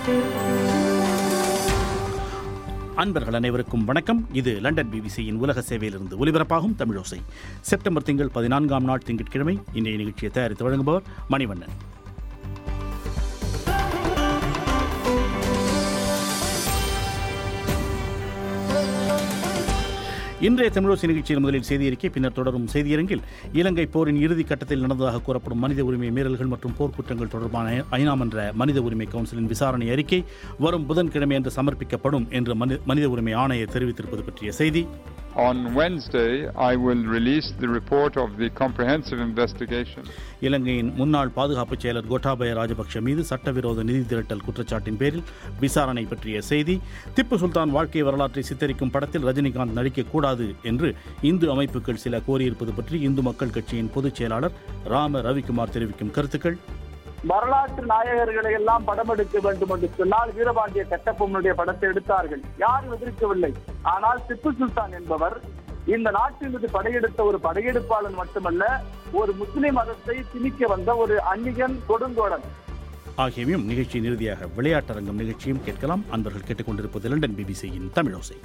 அன்பர்கள் அனைவருக்கும் வணக்கம் இது லண்டன் பிபிசியின் உலக சேவையிலிருந்து ஒலிபரப்பாகும் தமிழோசை செப்டம்பர் திங்கள் பதினான்காம் நாள் திங்கட்கிழமை இன்றைய நிகழ்ச்சியை தயாரித்து வழங்குபவர் மணிவண்ணன் இன்றைய தமிழோசி நிகழ்ச்சியில் முதலில் செய்தி அறிக்கை பின்னர் தொடரும் செய்தியரங்கில் இலங்கை போரின் இறுதி கட்டத்தில் நடந்ததாக கூறப்படும் மனித உரிமை மீறல்கள் மற்றும் போர்க்குற்றங்கள் தொடர்பான ஐநா மன்ற மனித உரிமை கவுன்சிலின் விசாரணை அறிக்கை வரும் புதன்கிழமை அன்று சமர்ப்பிக்கப்படும் என்று மனி- மனித உரிமை ஆணையர் தெரிவித்திருப்பது பற்றிய செய்தி On Wednesday, I will release the report of the comprehensive investigation இலங்கையின் முன்னாள் பாதுகாப்பு செயலர் கோட்டாபய ராஜபக்ஷ மீது சட்டவிரோத நிதி திரட்டல் குற்றச்சாட்டின் பேரில் விசாரணை பற்றிய செய்தி திப்பு சுல்தான் வாழ்க்கை வரலாற்றை சித்தரிக்கும் படத்தில் ரஜினிகாந்த் நடிக்கக்கூடாது என்று இந்து அமைப்புகள் சில கோரியிருப்பது பற்றி இந்து மக்கள் கட்சியின் பொதுச் செயலாளர் ராம ரவிக்குமார் தெரிவிக்கும் கருத்துக்கள் வரலாற்று நாயகர்களை எல்லாம் படம் எடுக்க வேண்டும் என்று சொன்னால் வீரபாண்டிய கட்டபொம்மனுடைய படத்தை எடுத்தார்கள் யாரும் எதிர்க்கவில்லை ஆனால் திப்பு சுல்தான் என்பவர் இந்த நாட்டின் மீது படையெடுத்த ஒரு படையெடுப்பாளன் மட்டுமல்ல ஒரு முஸ்லிம் மதத்தை திணிக்க வந்த ஒரு அந்நியன் கொடுங்கோடன் ஆகியவையும் நிகழ்ச்சியின் இறுதியாக விளையாட்டரங்கம் நிகழ்ச்சியும் கேட்கலாம் அன்பர்கள் கேட்டுக்கொண்டிருப்பது லண்டன் பிபிசியின் தமிழோசை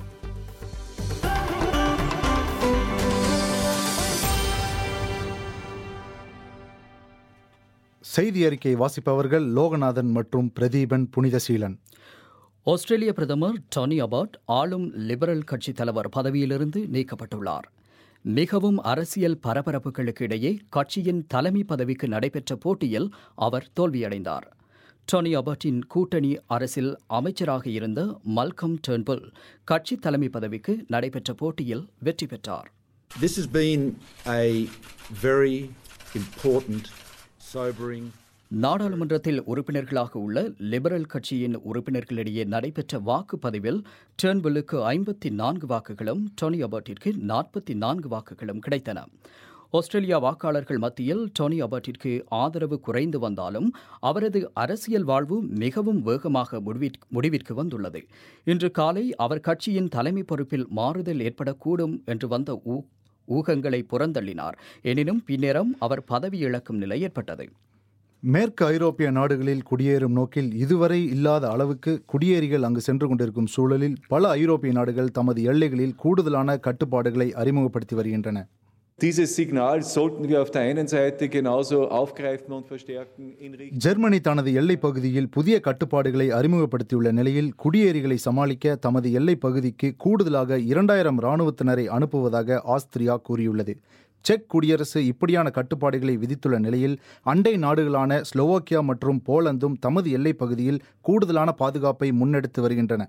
செய்தி அறிக்கை வாசிப்பவர்கள் லோகநாதன் மற்றும் பிரதீபன் புனிதசீலன் ஆஸ்திரேலிய பிரதமர் டானி அபாட் ஆளும் லிபரல் கட்சி தலைவர் பதவியிலிருந்து நீக்கப்பட்டுள்ளார் மிகவும் அரசியல் பரபரப்புகளுக்கு இடையே கட்சியின் தலைமை பதவிக்கு நடைபெற்ற போட்டியில் அவர் தோல்வியடைந்தார் டானி அபாட்டின் கூட்டணி அரசில் அமைச்சராக இருந்த மல்கம் டெர்ன்புல் கட்சி தலைமை பதவிக்கு நடைபெற்ற போட்டியில் வெற்றி பெற்றார் This has been a very important, sobering, நாடாளுமன்றத்தில் உறுப்பினர்களாக உள்ள லிபரல் கட்சியின் உறுப்பினர்களிடையே நடைபெற்ற வாக்குப்பதிவில் டேர்ன்புல்லுக்கு ஐம்பத்தி நான்கு வாக்குகளும் டோனி அபர்ட்டிற்கு நாற்பத்தி நான்கு வாக்குகளும் கிடைத்தன ஆஸ்திரேலியா வாக்காளர்கள் மத்தியில் டோனி அபர்ட்டிற்கு ஆதரவு குறைந்து வந்தாலும் அவரது அரசியல் வாழ்வு மிகவும் வேகமாக முடிவிற்- முடிவிற்கு வந்துள்ளது இன்று காலை அவர் கட்சியின் தலைமை பொறுப்பில் மாறுதல் ஏற்படக்கூடும் என்று வந்த ஊ- ஊகங்களை புறந்தள்ளினார் எனினும் பின்னேரம் அவர் பதவி இழக்கும் நிலை ஏற்பட்டது மேற்கு ஐரோப்பிய நாடுகளில் குடியேறும் நோக்கில் இதுவரை இல்லாத அளவுக்கு குடியேறிகள் அங்கு சென்று கொண்டிருக்கும் சூழலில் பல ஐரோப்பிய நாடுகள் தமது எல்லைகளில் கூடுதலான கட்டுப்பாடுகளை அறிமுகப்படுத்தி வருகின்றன Dieses Signal sollten wir auf der einen Seite genauso aufgreifen und verstärken in Richtung Germany தனது எல்லைப் பகுதியில் புதிய கட்டுப்பாடுகளை அறிமுகப்படுத்தியுள்ள நிலையில் குடியேறிகளை சமாளிக்க தமது எல்லைப் பகுதிக்கு கூடுதலாக இரண்டாயிரம் இராணுவத்தினரை அனுப்புவதாக ஆஸ்திரியா கூறியுள்ளது செக் குடியரசு இப்படியான கட்டுப்பாடுகளை விதித்துள்ள நிலையில் அண்டை நாடுகளான ஸ்லோவாக்கியா மற்றும் போலந்தும் தமது எல்லைப் பகுதியில் கூடுதலான பாதுகாப்பை முன்னெடுத்து வருகின்றன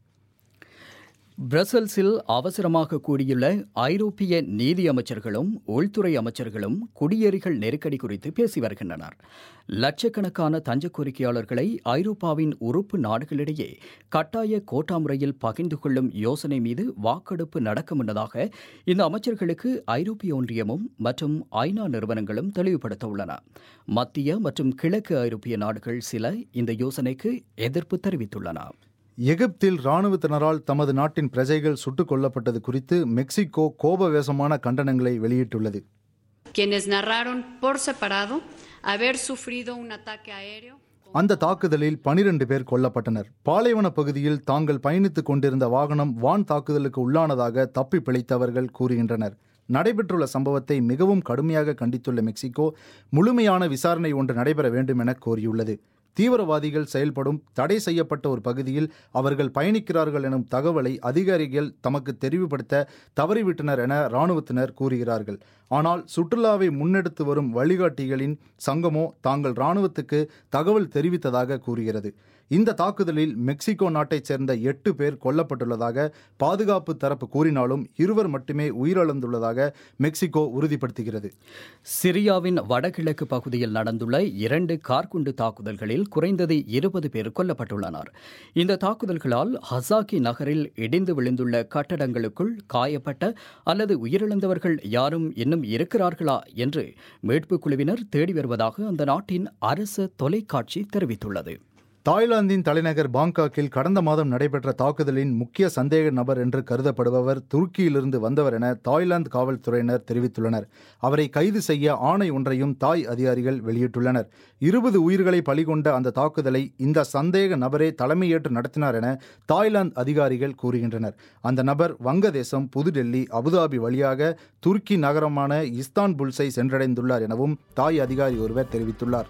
பிரசல்ஸில் அவசரமாக கூடியுள்ள ஐரோப்பிய நீதி அமைச்சர்களும் உள்துறை அமைச்சர்களும் குடியேறிகள் நெருக்கடி குறித்து பேசி வருகின்றனர் லட்சக்கணக்கான தஞ்ச கோரிக்கையாளர்களை ஐரோப்பாவின் உறுப்பு நாடுகளிடையே கட்டாய கோட்டா முறையில் பகிர்ந்து கொள்ளும் யோசனை மீது வாக்கெடுப்பு நடக்க முன்னதாக இந்த அமைச்சர்களுக்கு ஐரோப்பிய ஒன்றியமும் மற்றும் ஐநா நிறுவனங்களும் தெளிவுபடுத்த உள்ளன மத்திய மற்றும் கிழக்கு ஐரோப்பிய நாடுகள் சில இந்த யோசனைக்கு எதிர்ப்பு தெரிவித்துள்ளன எகிப்தில் இராணுவத்தினரால் தமது நாட்டின் பிரஜைகள் சுட்டுக் கொல்லப்பட்டது குறித்து மெக்சிகோ கோபவேசமான கண்டனங்களை வெளியிட்டுள்ளது quienes narraron por separado haber sufrido un ataque aéreo. அந்த தாக்குதலில் பனிரெண்டு பேர் கொல்லப்பட்டனர் பாலைவன பகுதியில் தாங்கள் பயணித்துக் கொண்டிருந்த வாகனம் வான் தாக்குதலுக்கு உள்ளானதாக தப்பி பிழைத்தவர்கள் கூறுகின்றனர் நடைபெற்றுள்ள சம்பவத்தை மிகவும் கடுமையாக கண்டித்துள்ள மெக்சிகோ முழுமையான விசாரணை ஒன்று நடைபெற வேண்டும் என கோரியுள்ளது தீவிரவாதிகள் செயல்படும் தடை செய்யப்பட்ட ஒரு பகுதியில் அவர்கள் பயணிக்கிறார்கள் எனும் தகவலை அதிகாரிகள் தமக்கு தெரிவுபடுத்த தவறிவிட்டனர் என இராணுவத்தினர் கூறுகிறார்கள் ஆனால் சுற்றுலாவை முன்னெடுத்து வரும் வழிகாட்டிகளின் சங்கமோ தாங்கள் இராணுவத்துக்கு தகவல் தெரிவித்ததாக கூறுகிறது இந்த தாக்குதலில் மெக்சிகோ நாட்டைச் சேர்ந்த எட்டு பேர் கொல்லப்பட்டுள்ளதாக பாதுகாப்பு தரப்பு கூறினாலும் இருவர் மட்டுமே உயிரிழந்துள்ளதாக மெக்சிகோ உறுதிப்படுத்துகிறது சிரியாவின் வடகிழக்கு பகுதியில் நடந்துள்ள இரண்டு கார்குண்டு தாக்குதல்களில் குறைந்தது இருபது பேர் கொல்லப்பட்டுள்ளனர் இந்த தாக்குதல்களால் ஹசாக்கி நகரில் இடிந்து விழுந்துள்ள கட்டடங்களுக்குள் காயப்பட்ட அல்லது உயிரிழந்தவர்கள் யாரும் இன்னும் இருக்கிறார்களா என்று மீட்புக் குழுவினர் தேடி வருவதாக அந்த நாட்டின் அரச தொலைக்காட்சி தெரிவித்துள்ளது தாய்லாந்தின் தலைநகர் பாங்காக்கில் கடந்த மாதம் நடைபெற்ற தாக்குதலின் முக்கிய சந்தேக நபர் என்று கருதப்படுபவர் துருக்கியிலிருந்து வந்தவர் என தாய்லாந்து காவல்துறையினர் தெரிவித்துள்ளனர் அவரை கைது செய்ய ஆணை ஒன்றையும் தாய் அதிகாரிகள் வெளியிட்டுள்ளனர் இருபது உயிர்களை பலிகொண்ட அந்த தாக்குதலை இந்த சந்தேக நபரே தலைமையேற்று நடத்தினார் என தாய்லாந்து அதிகாரிகள் கூறுகின்றனர் அந்த நபர் வங்கதேசம் புதுடெல்லி அபுதாபி வழியாக துருக்கி நகரமான இஸ்தான்புல்ஸை சென்றடைந்துள்ளார் எனவும் தாய் அதிகாரி ஒருவர் தெரிவித்துள்ளார்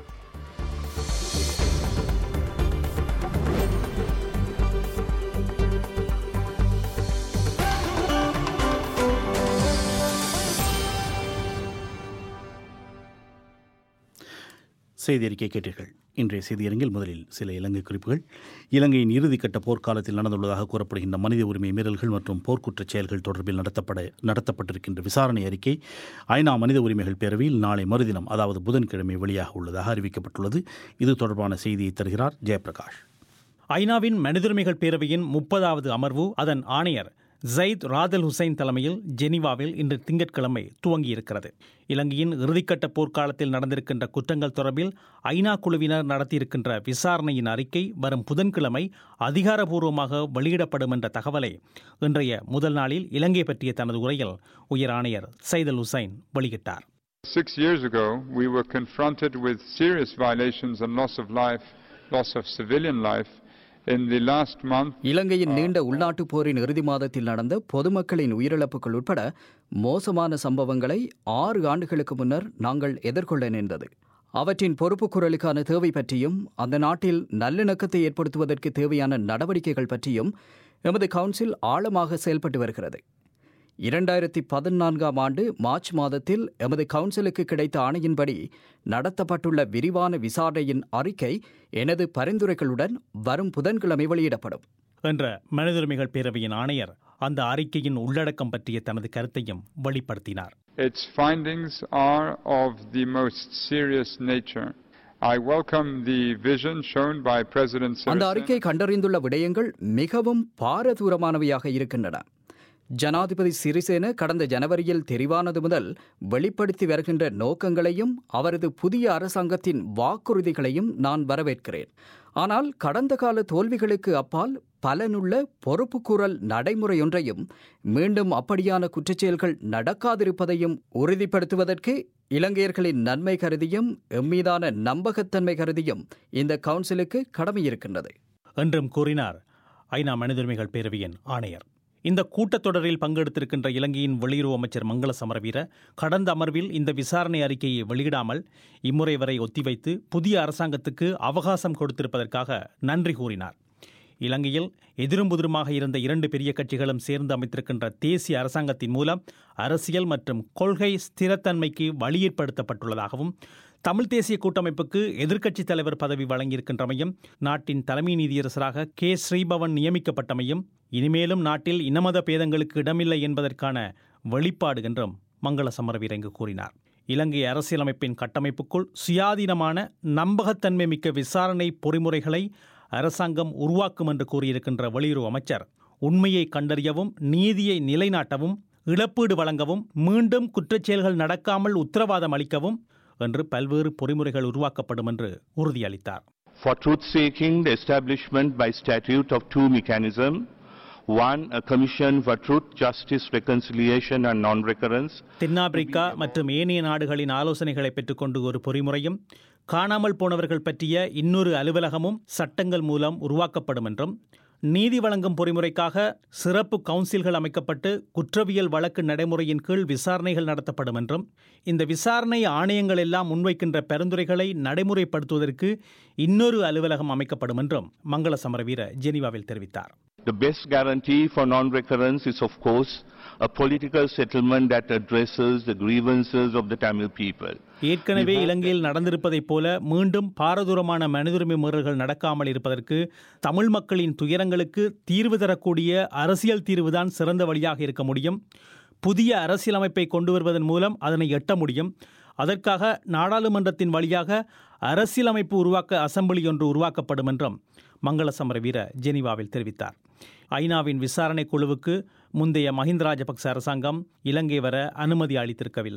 செய்தி அறிக்கை கேட்டீர்கள் இன்றைய செய்தியரங்கில் முதலில் சில இலங்கை குறிப்புகள் இலங்கையின் இறுதிக்கட்ட போர்க்காலத்தில் நடந்துள்ளதாக கூறப்படுகின்ற மனித உரிமை மீறல்கள் மற்றும் போர்க்குற்றச் செயல்கள் தொடர்பில் நடத்தப்பட நடத்தப்பட்டிருக்கின்ற விசாரணை அறிக்கை ஐநா மனித உரிமைகள் பேரவையில் நாளை மறுதினம் அதாவது புதன்கிழமை வெளியாக உள்ளதாக அறிவிக்கப்பட்டுள்ளது இது தொடர்பான செய்தியை தருகிறார் ஜெயபிரகாஷ் ஐநாவின் மனிதுரிமைகள் பேரவையின் முப்பதாவது அமர்வு அதன் ஆணையர் ஜயித் ராதல் ஹுசைன் தலைமையில் ஜெனீவாவில் இன்று திங்கட்கிழமை துவங்கியிருக்கிறது இலங்கையின் இறுதிக்கட்ட போர்க்காலத்தில் நடந்திருக்கின்ற குற்றங்கள் தொடர்பில் ஐநா குழுவினர் நடத்தியிருக்கின்ற விசாரணையின் அறிக்கை வரும் புதன்கிழமை அதிகாரப்பூர்வமாக வெளியிடப்படும் என்ற தகவலை இன்றைய முதல் நாளில் இலங்கை பற்றிய தனது உரையில் உயர் ஆணையர் சைதல் ஹுசைன் வெளியிட்டார் Six years ago, we were confronted with serious violations and loss of life, loss of civilian life. In the last month, இலங்கையின் நீண்ட உள்நாட்டுப் போரின் இறுதி மாதத்தில் நடந்த பொதுமக்களின் உயிரிழப்புகள் உட்பட மோசமான சம்பவங்களை ஆறு ஆண்டுகளுக்கு முன்னர் நாங்கள் எதிர்கொள்ள நேர்ந்தது அவற்றின் பொறுப்பு குரலுக்கான தேவை பற்றியும் அந்த நாட்டில் நல்லிணக்கத்தை ஏற்படுத்துவதற்கு தேவையான நடவடிக்கைகள் பற்றியும் எமது கவுன்சில் ஆழமாக செயல்பட்டு வருகிறது இரண்டாயிரத்தி பதினான்காம் ஆண்டு மார்ச் மாதத்தில் எமது கவுன்சிலுக்கு கிடைத்த ஆணையின்படி நடத்தப்பட்டுள்ள விரிவான விசாரணையின் அறிக்கை எனது பரிந்துரைகளுடன் வரும் புதன்கிழமை வெளியிடப்படும் என்ற மனிதுரிமைகள் பேரவையின் ஆணையர் அந்த அறிக்கையின் உள்ளடக்கம் பற்றிய தனது கருத்தையும் வெளிப்படுத்தினார் its findings are of the most serious nature. I welcome the vision shown by President அந்த Sirisena. அறிக்கை கண்டறிந்துள்ள விடயங்கள் மிகவும் பாரதூரமானவையாக இருக்கின்றன ஜனாதிபதி சிறிசேன கடந்த ஜனவரியில் தெரிவானது முதல் வெளிப்படுத்தி வருகின்ற நோக்கங்களையும் அவரது புதிய அரசாங்கத்தின் வாக்குறுதிகளையும் நான் வரவேற்கிறேன் ஆனால் கடந்த கால தோல்விகளுக்கு அப்பால் பலனுள்ள பொறுப்புக்கூறல் நடைமுறையொன்றையும் மீண்டும் அப்படியான குற்றச்செயல்கள் நடக்காதிருப்பதையும் உறுதிப்படுத்துவதற்கு இலங்கையர்களின் நன்மை கருதியும் எம்மீதான நம்பகத்தன்மை கருதியும் இந்த கவுன்சிலுக்கு கடமையிருக்கின்றது என்றும் கூறினார் ஐநா மனிதுரிமைகள் பேரவையின் ஆணையர் இந்த கூட்டத்தொடரில் பங்கெடுத்திருக்கின்ற இலங்கையின் வெளியுறவு அமைச்சர் மங்கள சமரவீர கடந்த அமர்வில் இந்த விசாரணை அறிக்கையை வெளியிடாமல் இம்முறை வரை ஒத்திவைத்து புதிய அரசாங்கத்துக்கு அவகாசம் கொடுத்திருப்பதற்காக நன்றி கூறினார் இலங்கையில் எதிரும் புதிருமாக இருந்த இரண்டு பெரிய கட்சிகளும் சேர்ந்து அமைத்திருக்கின்ற தேசிய அரசாங்கத்தின் மூலம் அரசியல் மற்றும் கொள்கை ஸ்திரத்தன்மைக்கு வழி ஏற்படுத்தப்பட்டுள்ளதாகவும் தமிழ் தேசிய கூட்டமைப்புக்கு எதிர்க்கட்சித் தலைவர் பதவி வழங்கியிருக்கின்றமையும் நாட்டின் தலைமை நீதியரசராக கே ஸ்ரீபவன் நியமிக்கப்பட்டமையும் இனிமேலும் நாட்டில் இனமத பேதங்களுக்கு இடமில்லை என்பதற்கான வெளிப்பாடு என்றும் மங்கள சமரவீர இங்கு கூறினார் இலங்கை அரசியலமைப்பின் கட்டமைப்புக்குள் சுயாதீனமான நம்பகத்தன்மை மிக்க விசாரணை பொறிமுறைகளை அரசாங்கம் உருவாக்கும் என்று கூறியிருக்கின்ற வெளியுறவு அமைச்சர் உண்மையை கண்டறியவும் நீதியை நிலைநாட்டவும் இழப்பீடு வழங்கவும் மீண்டும் குற்றச்செயல்கள் நடக்காமல் உத்தரவாதம் அளிக்கவும் என்று பல்வேறு பொறிமுறைகள் உருவாக்கப்படும் என்று உறுதியளித்தார் For truth seeking, the establishment by statute of two mechanisms. One, a commission for truth, justice, reconciliation and non-recurrence. தென்னாப்பிரிக்கா மற்றும் ஏனைய நாடுகளின் ஆலோசனைகளை பெற்றுக்கொண்டு ஒரு பொறிமுறையும் காணாமல் போனவர்கள் பற்றிய இன்னொரு அலுவலகமும் சட்டங்கள் மூலம் உருவாக்கப்படும் என்றும் நீதி வழங்கும் பொறிமுறைக்காக சிறப்பு கவுன்சில்கள் அமைக்கப்பட்டு குற்றவியல் வழக்கு நடைமுறையின் கீழ் விசாரணைகள் நடத்தப்படும் என்றும் இந்த விசாரணை ஆணையங்கள் எல்லாம் முன்வைக்கின்ற பரிந்துரைகளை நடைமுறைப்படுத்துவதற்கு இன்னொரு அலுவலகம் அமைக்கப்படும் என்றும் மங்கள சமரவீர ஜெனீவாவில் தெரிவித்தார் The best guarantee for non-recurrence is of course a political settlement that addresses the grievances of the Tamil people. ஏற்கனவே இலங்கையில் நடந்திருப்பதைப் போல மீண்டும் பாரதூரமான மனிதுரிமை மீறல்கள் நடக்காமல் இருப்பதற்கு தமிழ் மக்களின் துயரங்களுக்கு தீர்வு தரக்கூடிய அரசியல் தீர்வுதான் சிறந்த வழியாக இருக்க முடியும் புதிய அரசியலமைப்பை கொண்டு வருவதன் மூலம் அதனை எட்ட முடியும் அதற்காக நாடாளுமன்றத்தின் வழியாக அரசியலமைப்பு உருவாக்க அசெம்பிளி ஒன்று உருவாக்கப்படும் என்றும் மங்கள சமரவீர ஜெனீவாவில் தெரிவித்தார் ஐநாவின் விசாரணை குழுவுக்கு முந்தைய மஹிந்த ராஜபக்ச அரசாங்கம் இலங்கை வர அனுமதி அளித்திருக்கவில்லை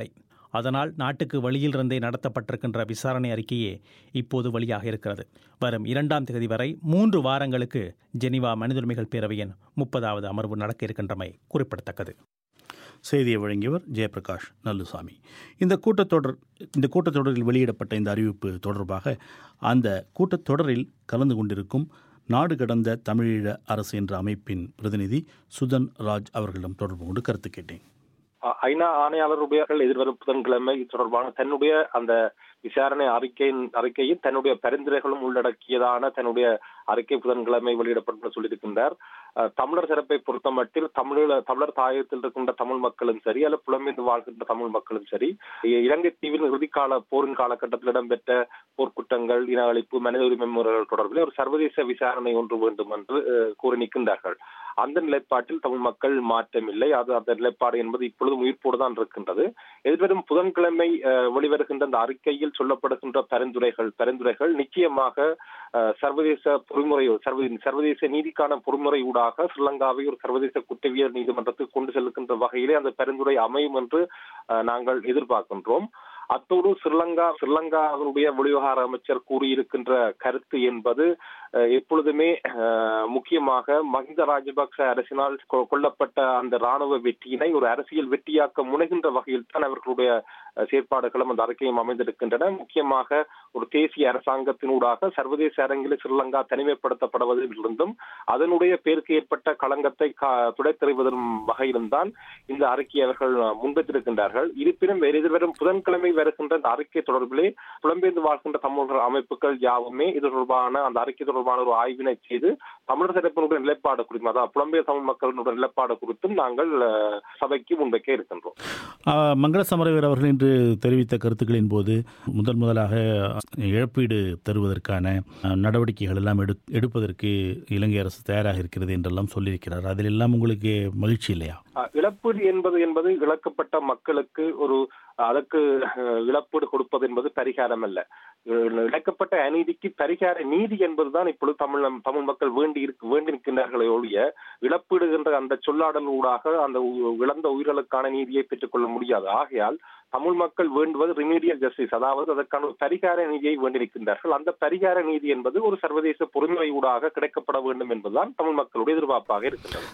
அதனால் நாட்டுக்கு வெளியிலிருந்தே நடத்தப்பட்டிருக்கின்ற விசாரணை அறிக்கையே இப்போது வெளியாக இருக்கிறது வரும் இரண்டாம் தேதி வரை மூன்று வாரங்களுக்கு ஜெனீவா மனித உரிமைகள் பேரவையின் முப்பதாவது அமர்வு நடக்க இருக்கின்றமை குறிப்பிடத்தக்கது செய்தியை வழங்கியவர் ஜெயபிரகாஷ் நல்லுசாமி இந்த கூட்டத்தொடர் இந்த கூட்டத்தொடரில் வெளியிடப்பட்ட இந்த அறிவிப்பு தொடர்பாக அந்த கூட்டத்தொடரில் கலந்து கொண்டிருக்கும் நாடு கடந்த தமிழீழ அரசு என்ற அமைப்பின் பிரதிநிதி சுதன் ராஜ் அவர்களிடம் தொடர்பு கொண்டு கருத்து கேட்டேன் ஐநா ஆணையாளருடைய எதிர்வரும் புதன்கிழமை இது தொடர்பான தன்னுடைய அந்த விசாரணை அறிக்கையின் அறிக்கையில் தன்னுடைய பரிந்துரைகளும் உள்ளடக்கியதான தன்னுடைய அறிக்கை புதன்கிழமை வெளியிடப்படும் சொல்லியிருக்கின்றார் தமிழர் சிறப்பை பொறுத்த மட்டில் தமிழ தமிழர் தாயத்தில் இருக்கின்ற தமிழ் மக்களும் சரி அல்ல புலம்பெயர்ந்து வாழ்கின்ற தமிழ் மக்களும் சரி இலங்கை தீவின் இறுதிக்கால போரின் காலகட்டத்தில் இடம்பெற்ற போர்க்குற்றங்கள் இன அழிப்பு மனித உரிமை முறைகள் தொடர்பில் ஒரு சர்வதேச விசாரணை ஒன்று வேண்டும் என்று கூறி நிற்கின்றார்கள் அந்த நிலைப்பாட்டில் தமிழ் மக்கள் மாற்றமில்லை அது அந்த நிலைப்பாடு என்பது இப்பொழுதும் உயிர்ப்போடு தான் இருக்கின்றது எதிர்வரும் புதன்கிழமை வெளிவருகின்ற அந்த அறிக்கையில் சொல்லப்படுகின்ற பரிந்துரைகள் பரிந்துரைகள் நிச்சயமாக சர்வதேச பொறிமுறை சர்வதேச நீதிக்கான பொறிமுறை ஊடாக ஸ்ரீலங்காவை ஒரு சர்வதேச குற்றவியல் நீதிமன்றத்துக்கு கொண்டு செல்கின்ற வகையிலே அந்த பரிந்துரை அமையும் என்று நாங்கள் எதிர்பார்க்கின்றோம் அத்தோடு ஸ்ரீலங்கா ஸ்ரீலங்காவினுடைய வெளிவிவகார அமைச்சர் கூறியிருக்கின்ற கருத்து என்பது எப்பொழுதுமே முக்கியமாக மஹிந்த ராஜபக்ச அரசினால் கொல்லப்பட்ட அந்த ராணுவ வெற்றியினை ஒரு அரசியல் வெற்றியாக்க முனைகின்ற வகையில் தான் அவர்களுடைய செயற்பாடுகளும் அந்த அறிக்கையும் அமைந்திருக்கின்றன முக்கியமாக ஒரு தேசிய அரசாங்கத்தினூடாக சர்வதேச அரங்கில் ஸ்ரீலங்கா தனிமைப்படுத்தப்படுவதிலிருந்தும் அதனுடைய பேருக்கு ஏற்பட்ட களங்கத்தை துடைத்தெறிவதன் வகையிலும் தான் இந்த அறிக்கையை அவர்கள் முன்வைத்திருக்கின்றார்கள் இருப்பினும் எதிர்வரும் புதன்கிழமை வருகின்ற அந்த அறிக்கை தொடர்பிலே புலம்பெயர்ந்து வாழ்கின்ற தமிழர் அமைப்புகள் யாவுமே இது தொடர்பான அந்த அறிக்கை தொடர்பான ஒரு ஆய்வினை செய்து தமிழர் தரப்பினுடைய நிலைப்பாடு குறித்தும் அதாவது புலம்பெயர் தமிழ் மக்களினுடைய நிலைப்பாடு குறித்தும் நாங்கள் சபைக்கு முன்வைக்க இருக்கின்றோம் மங்கள சமரவீர் அவர்கள் இன்று தெரிவித்த கருத்துக்களின் போது முதன் முதலாக இழப்பீடு தருவதற்கான நடவடிக்கைகள் எல்லாம் எடு எடுப்பதற்கு இலங்கை அரசு தயாராக இருக்கிறது என்றெல்லாம் சொல்லியிருக்கிறார் அதில் எல்லாம் உங்களுக்கு மகிழ்ச்சி இல்லையா இழப்பீடு என்பது என்பது இழக்கப்பட்ட மக்களுக்கு ஒரு அதற்கு இழப்பீடு கொடுப்பது என்பது பரிகாரம் அல்ல இழக்கப்பட்ட அநீதிக்கு பரிகார நீதி என்பதுதான் இப்பொழுது தமிழ் தமிழ் மக்கள் வேண்டி இருக்கு வேண்டி நிற்கின்றார்களே ஒழிய இழப்பீடு என்ற அந்த சொல்லாடல் ஊடாக அந்த இழந்த உயிர்களுக்கான நீதியை பெற்றுக்கொள்ள முடியாது ஆகையால் தமிழ் மக்கள் வேண்டுவது ரிமீடியல் ஜஸ்டிஸ் அதாவது அதற்கான பரிகார நீதியை வேண்டியிருக்கின்றார்கள் அந்த பரிகார நீதி என்பது ஒரு சர்வதேச பொறுமை ஊடாக கிடைக்கப்பட வேண்டும் என்பதுதான் தமிழ் மக்களுடைய எதிர்பார்ப்பாக இருக்கின்றது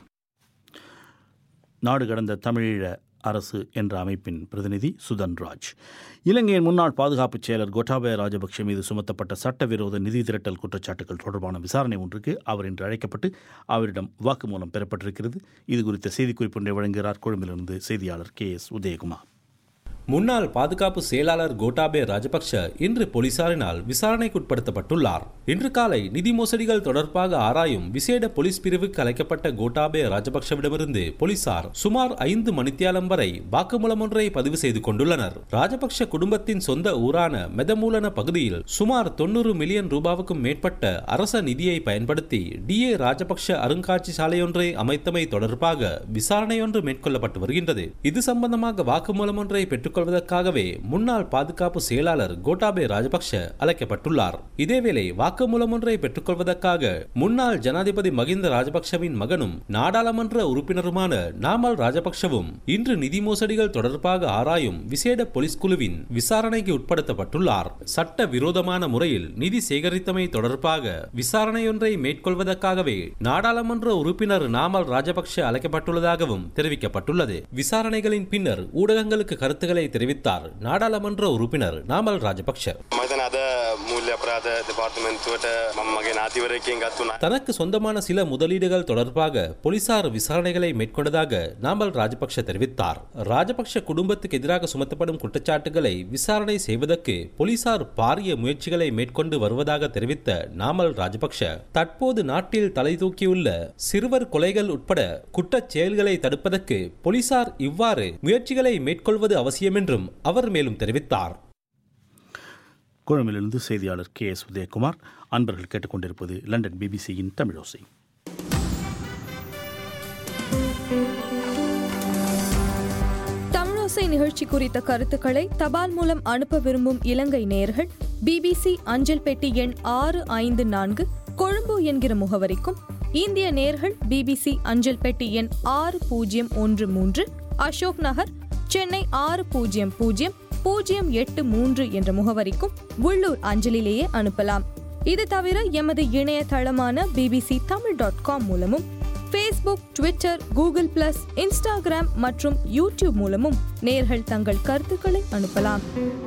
நாடு கடந்த தமிழீழ அரசு என்ற அமைப்பின் பிரதிநிதி சுதன் ராஜ் இலங்கையின் முன்னாள் பாதுகாப்பு செயலர் கோட்டாபய ராஜபக்ஷ மீது சுமத்தப்பட்ட சட்டவிரோத நிதி திரட்டல் குற்றச்சாட்டுகள் தொடர்பான விசாரணை ஒன்றுக்கு அவர் இன்று அழைக்கப்பட்டு அவரிடம் வாக்குமூலம் பெறப்பட்டிருக்கிறது இது குறித்த செய்திக்குறிப்பு ஒன்றை வழங்குகிறார் கொழும்பிலிருந்து செய்தியாளர் கே எஸ் உதயகுமார் முன்னாள் பாதுகாப்பு செயலாளர் கோட்டாபே ராஜபக்ஷ இன்று போலீசாரினால் விசாரணைக்குட்படுத்தப்பட்டுள்ளார் இன்று காலை நிதி மோசடிகள் தொடர்பாக ஆராயும் விசேட போலீஸ் பிரிவுக்கு அழைக்கப்பட்ட கோட்டாபே ராஜபக்ஷவிடமிருந்து போலீசார் சுமார் ஐந்து மணித்தியாலம் வரை வாக்குமூலம் ஒன்றை பதிவு செய்து கொண்டுள்ளனர் ராஜபக்ஷ குடும்பத்தின் சொந்த ஊரான மெதமூலன பகுதியில் சுமார் தொன்னூறு மில்லியன் ரூபாவுக்கும் மேற்பட்ட அரச நிதியை பயன்படுத்தி டி ஏ ராஜபக்ஷ அருங்காட்சி சாலையொன்றை அமைத்தமை தொடர்பாக விசாரணை ஒன்று மேற்கொள்ளப்பட்டு வருகின்றது இது சம்பந்தமாக வாக்குமூலம் ஒன்றை பெற்றுக் கொள்வதற்காகவே முன்னாள் பாதுகாப்பு செயலாளர் கோட்டாபே ராஜபக்ஷ அழைக்கப்பட்டுள்ளார் இதேவேளை வாக்குமூலம் ஒன்றை பெற்றுக்கொள்வதற்காக முன்னாள் ஜனாதிபதி மகிந்த ராஜபக்ஷவின் மகனும் நாடாளுமன்ற உறுப்பினருமான நாமல் ராஜபக்ஷவும் இன்று நிதி மோசடிகள் தொடர்பாக ஆராயும் விசேட போலீஸ் குழுவின் விசாரணைக்கு உட்படுத்தப்பட்டுள்ளார் சட்ட விரோதமான முறையில் நிதி சேகரித்தமை தொடர்பாக விசாரணையொன்றை மேற்கொள்வதற்காகவே நாடாளுமன்ற உறுப்பினர் நாமல் ராஜபக்ஷ அழைக்கப்பட்டுள்ளதாகவும் தெரிவிக்கப்பட்டுள்ளது விசாரணைகளின் பின்னர் ஊடகங்களுக்கு கருத்துக்களை கருத்துக்களை தெரிவித்தார் நாடாளுமன்ற உறுப்பினர் நாமல் ராஜபக்ஷ தனக்கு சொந்தமான சில முதலீடுகள் தொடர்பாக போலீசார் விசாரணைகளை மேற்கொண்டதாக நாமல் ராஜபக்ஷ தெரிவித்தார் ராஜபக்ஷ குடும்பத்துக்கு எதிராக சுமத்தப்படும் குற்றச்சாட்டுகளை விசாரணை செய்வதற்கு போலீசார் பாரிய முயற்சிகளை மேற்கொண்டு வருவதாக தெரிவித்த நாமல் ராஜபக்ஷ தற்போது நாட்டில் தலை தூக்கியுள்ள சிறுவர் கொலைகள் உட்பட குற்றச் செயல்களை தடுப்பதற்கு போலீசார் இவ்வாறு முயற்சிகளை மேற்கொள்வது அவசியம் என்றும் அவர் மேலும் தெரிவித்தார் கொழும்பிலிருந்து செய்தியாளர் கே எஸ் உதயகுமார் அன்பர்கள் கேட்டுக்கொண்டிருப்பது லண்டன் பிபிசியின் தமிழோசை தமிழோசை நிகழ்ச்சி குறித்த கருத்துக்களை தபால் மூலம் அனுப்ப விரும்பும் இலங்கை நேயர்கள் பிபிசி அஞ்சல் பெட்டி எண் ஆறு ஐந்து நான்கு கொழும்பு என்கிற முகவரிக்கும் இந்திய நேர்கள் பிபிசி அஞ்சல் பெட்டி எண் ஆறு பூஜ்ஜியம் ஒன்று மூன்று அசோக் நகர் சென்னை ஆறு பூஜ்ஜியம் பூஜ்ஜியம் பூஜ்ஜியம் எட்டு மூன்று என்ற முகவரிக்கும் உள்ளூர் அஞ்சலிலேயே அனுப்பலாம் இது தவிர எமது இணையதளமான பிபிசி தமிழ் டாட் காம் மூலமும் Facebook Twitter Google plus Instagram மற்றும் யூடியூப் மூலமும் நேர்கள் தங்கள் கருத்துக்களை அனுப்பலாம்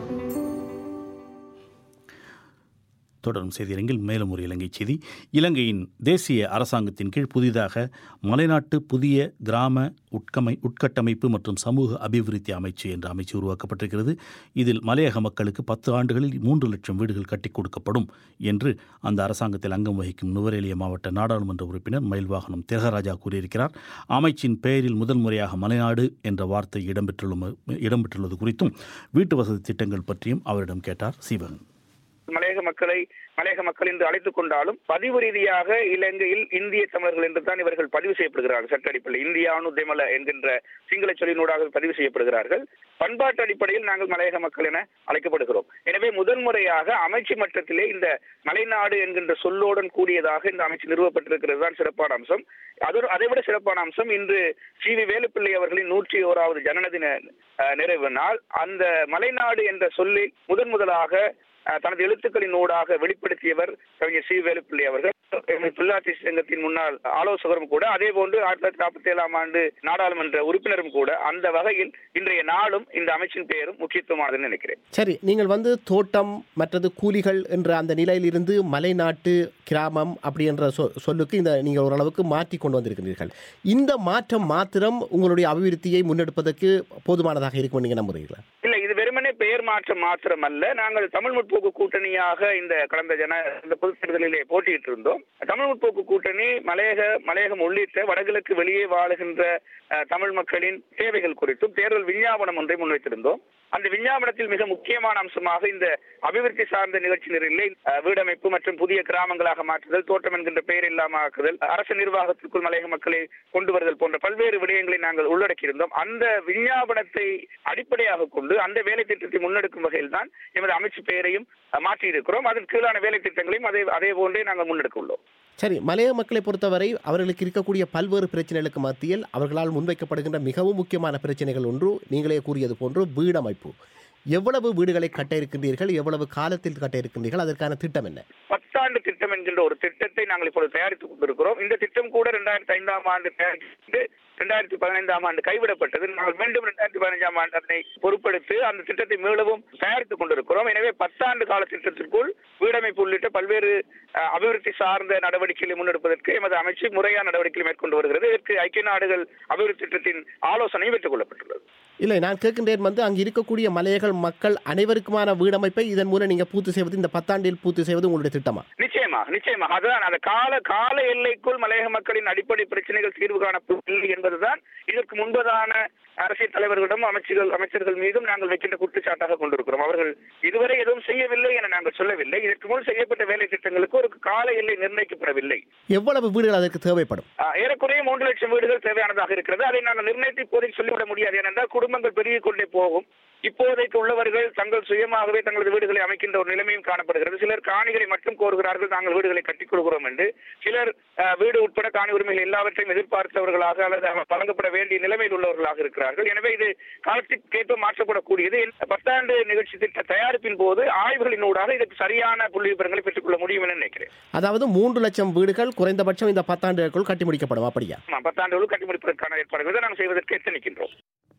தொடரும் செய்தியரங்கில் மேலும் ஒரு இலங்கை செய்தி இலங்கையின் தேசிய அரசாங்கத்தின் கீழ் புதிதாக மலைநாட்டு புதிய கிராம உட்கமை உட்கட்டமைப்பு மற்றும் சமூக அபிவிருத்தி அமைச்சு என்ற அமைச்சு உருவாக்கப்பட்டிருக்கிறது இதில் மலையக மக்களுக்கு பத்து ஆண்டுகளில் மூன்று லட்சம் வீடுகள் கட்டிக் கொடுக்கப்படும் என்று அந்த அரசாங்கத்தில் அங்கம் வகிக்கும் நுவரேலிய மாவட்ட நாடாளுமன்ற உறுப்பினர் மயில்வாகனம் திலகராஜா கூறியிருக்கிறார் அமைச்சின் பெயரில் முதல் முறையாக மலைநாடு என்ற வார்த்தை இடம்பெற்றுள்ள இடம்பெற்றுள்ளது குறித்தும் வீட்டு வசதி திட்டங்கள் பற்றியும் அவரிடம் கேட்டார் சீவகன் மலையக மக்களை மலையக மக்கள் என்று அழைத்துக் கொண்டாலும் பதிவு ரீதியாக இலங்கையில் இந்திய தமிழர்கள் என்று தான் இவர்கள் பதிவு செய்யப்படுகிறார்கள் சட்ட அடிப்படையில் இந்தியானு தெமல என்கின்ற சிங்கள சொல்லினூடாக பதிவு செய்யப்படுகிறார்கள் பண்பாட்டு அடிப்படையில் நாங்கள் மலையக மக்கள் என அழைக்கப்படுகிறோம் எனவே முதன்முறையாக அமைச்சு மட்டத்திலே இந்த மலைநாடு என்கின்ற சொல்லோடன் கூடியதாக இந்த அமைச்சு நிறுவப்பட்டிருக்கிறது தான் சிறப்பான அம்சம் அதோடு அதைவிட சிறப்பான அம்சம் இன்று சி வி வேலுப்பிள்ளை அவர்களின் நூற்றி ஓராவது ஜனனதின நிறைவு நாள் அந்த மலைநாடு என்ற சொல்லி முதன் முதலாக தனது எழுத்துக்களின் ஊடாக வெளிப்படுத்தியவர் கவிஞர் சி வேலுப்பிள்ளை அவர்கள் பிள்ளாட்சி சங்கத்தின் முன்னாள் ஆலோசகரும் கூட அதே போன்று ஆயிரத்தி தொள்ளாயிரத்தி நாற்பத்தி ஏழாம் ஆண்டு நாடாளுமன்ற உறுப்பினரும் கூட அந்த வகையில் இன்றைய நாளும் இந்த அமைச்சின் பெயரும் முக்கியத்துவமானதுன்னு நினைக்கிறேன் சரி நீங்கள் வந்து தோட்டம் மற்றது கூலிகள் என்ற அந்த நிலையிலிருந்து மலைநாட்டு கிராமம் அப்படி என்ற சொ சொல்லுக்கு இந்த நீங்கள் ஓரளவுக்கு மாற்றி கொண்டு வந்திருக்கிறீர்கள் இந்த மாற்றம் மாத்திரம் உங்களுடைய அபிவிருத்தியை முன்னெடுப்பதற்கு போதுமானதாக இருக்கும் நீங்கள் நம்புறீங்களா இல்லை இது வெறுமனே பெயர் மாற்றம் மாத்திரம் அல்ல நாங்கள் தமிழ் முற்போக்கு கூட்டணியாக இந்த கடந்த ஜன இந்த பொதுத் தேர்தலிலே போட்டியிட்டு இருந்தோம் தமிழ் முற்போக்கு கூட்டணி மலையக மலையகம் உள்ளிட்ட வடகிழக்கு வெளியே வாழுகின்ற தமிழ் மக்களின் தேவைகள் குறித்தும் தேர்தல் விஞ்ஞாபனம் ஒன்றை முன்வைத்திருந்தோம் அந்த விஞ்ஞாபனத்தில் மிக முக்கியமான அம்சமாக இந்த அபிவிருத்தி சார்ந்த நிகழ்ச்சி நிரலில் வீடமைப்பு மற்றும் புதிய கிராமங்களாக மாற்றுதல் தோட்டம் என்கின்ற பெயர் இல்லாமல் ஆக்குதல் அரசு நிர்வாகத்திற்குள் மலையக மக்களை கொண்டு வருதல் போன்ற பல்வேறு விடயங்களை நாங்கள் உள்ளடக்கியிருந்தோம் அந்த விஞ்ஞாபனத்தை அடிப்படையாக கொண்டு அந்த வேலை திட்டத்தை முன்னெடுக்கும் வகையில் தான் எமது அமைச்சு பெயரையும் மாற்றி இருக்கிறோம் அதன் கீழான வேலை திட்டங்களையும் அதே அதே போன்றே நாங்கள் முன்னெடுக்க உள்ளோம் சரி மலைய மக்களை பொறுத்தவரை அவர்களுக்கு இருக்கக்கூடிய பல்வேறு பிரச்சனைகளுக்கு மத்தியில் அவர்களால் முன்வைக்கப்படுகின்ற மிகவும் முக்கியமான பிரச்சனைகள் ஒன்று நீங்களே கூறியது போன்று வீடமைப்பு எவ்வளவு வீடுகளை கட்ட இருக்கின்றீர்கள் எவ்வளவு காலத்தில் கட்ட இருக்கின்றீர்கள் அதற்கான திட்டம் என்ன பத்தாண்டு திட்டம் என்கின்ற ஒரு திட்டத்தை நாங்கள் இப்போது தயாரித்துக் கொண்டிருக்கிறோம் இந்த திட்டம் கூட இரண்டாயிரத்தி ஐந்தாம் ஆண்டு தயாரித்து இரண்டாயிரத்தி பதினைந்தாம் ஆண்டு கைவிடப்பட்டது நாங்கள் மீண்டும் இரண்டாயிரத்தி பதினைஞ்சாம் ஆண்டு அதனை பொறுப்படுத்தி அந்த திட்டத்தை மீளவும் தயாரித்துக் கொண்டிருக்கிறோம் எனவே பத்தாண்டு கால திட்டத்திற்குள் வீடமைப்பு உள்ளிட்ட பல்வேறு அபிவிருத்தி சார்ந்த நடவடிக்கைகளை முன்னெடுப்பதற்கு எமது அமைச்சு முறையான நடவடிக்கைகளை மேற்கொண்டு வருகிறது இதற்கு ஐக்கிய நாடுகள் அபிவிருத்தி திட்டத்தின் ஆலோசனை பெற்றுக் கொள்ளப்பட்டுள்ளது இல்லை நான் கேட்கின்றேன் வந்து அங்கு இருக்கக்கூடிய மலையக மக்கள் அனைவருக்குமான வீடமைப்பை இதன் மூலம் நீங்க பூர்த்தி செய்வது இந்த பத்தாண்டில் பூர்த்தி செய்வது உங்களுடைய திட்டமா நிச்சயமாக நிச்சயமாக அதுதான் அந்த கால கால எல்லைக்குள் மலையக மக்களின் அடிப்படை பிரச்சனைகள் தீர்வு காணப்படவில்லை என்பதுதான் இதற்கு முன்பதான அரசியல் தலைவர்களிடம் அமைச்சர்கள் அமைச்சர்கள் மீதும் நாங்கள் வைக்கின்ற குற்றச்சாட்டாக கொண்டிருக்கிறோம் அவர்கள் இதுவரை எதுவும் செய்யவில்லை என நாங்கள் சொல்லவில்லை இதற்கு முன் செய்யப்பட்ட வேலை திட்டங்களுக்கு ஒரு கால எல்லை நிர்ணயிக்கப்படவில்லை எவ்வளவு வீடுகள் அதற்கு தேவைப்படும் ஏறக்குறைய மூன்று லட்சம் வீடுகள் தேவையானதாக இருக்கிறது அதை நாங்கள் நிர்ணயித்து இப்போதைக்கு சொல்லிவிட முடியாது ஏனென்றால் குடும்பங்கள் பெருகிக் கொண்டே போகும் இப்போதைக்கு உள்ளவர்கள் தங்கள் சுயமாகவே தங்களது வீடுகளை அமைக்கின்ற ஒரு நிலைமையும் காணப்படுகிறது சிலர் காணிகளை மட்டும் கோருகிறார்கள் நாங்கள் வீடுகளை கட்டிக் கொடுக்கிறோம் என்று சிலர் வீடு உட்பட காணி உரிமைகள் எல்லாவற்றையும் எதிர்பார்த்தவர்களாக அல்லது வழங்கப்பட வேண்டிய நிலைமையில் உள்ளவர்களாக இருக்கிறார்கள் எனவே இது காலத்திற்கேற்ப மாற்றப்படக்கூடியது பத்தாண்டு நிகழ்ச்சி திட்ட தயாரிப்பின் போது ஆய்வுகளினூடாக இதற்கு சரியான புள்ளி விவரங்களை பெற்றுக்கொள்ள முடியும் என நினைக்கிறேன் அதாவது மூன்று லட்சம் வீடுகள் குறைந்தபட்சம் இந்த பத்தாண்டுகளுக்குள் கட்டி முடிக்கப்படும் அப்படியா பத்தாண்டுகளுள் கட்டி முடிப்பதற்கான ஏற்பாடுகளை நாங்கள் செய்வதற்கு எத்தனிக்கின்றோம்